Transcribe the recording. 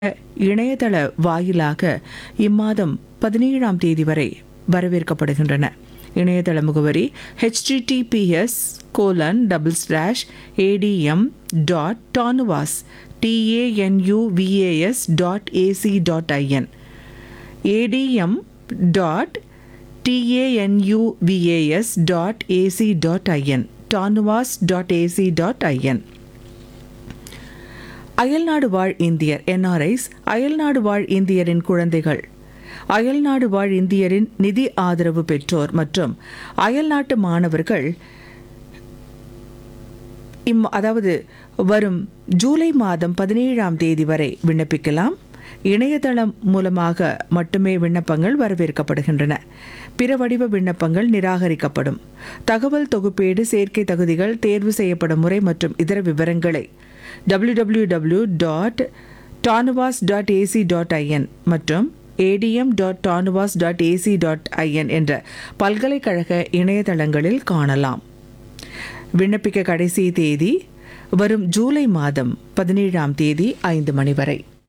இணையதள வாயிலாக இம்மாதம் பதினேழாம் தேதி வரை வரவேற்கப்படுகின்றன இணையதள முகவரி https colon double slash ADM dot TANUVAS TANUVAS dot AC dot IN ADM dot TANUVAS dot AC dot IN TANUVAS dot AC dot IN அயல்நாடு வாழ் இந்தியர் என்ஆர்ஐஸ் அயல்நாடு வாழ் இந்தியரின் குழந்தைகள் அயல்நாடு வாழ் இந்தியரின் நிதி ஆதரவு பெற்றோர் மற்றும் அயல்நாட்டு மாணவர்கள் இம் அதாவது வரும் ஜூலை மாதம் பதினேழாம் தேதி வரை விண்ணப்பிக்கலாம் இணையதளம் மூலமாக மட்டுமே விண்ணப்பங்கள் வரவேற்கப்படுகின்றன பிற வடிவ விண்ணப்பங்கள் நிராகரிக்கப்படும் தகவல் தொகுப்பீடு சேர்க்கை தகுதிகள் தேர்வு செய்யப்படும் முறை மற்றும் இதர விவரங்களை www.tanuvas.ac.in dot TANUVAS dot AC dot IN மற்றும் ADM dot TANUVAS dot AC dot IN என்ற பல்கலைக்கழக இணையதளங்களில் காணலாம் விண்ணப்பிக்க கடைசி தேதி வரும் ஜூலை மாதம் பதினேழாம் தேதி ஐந்து மணி வரை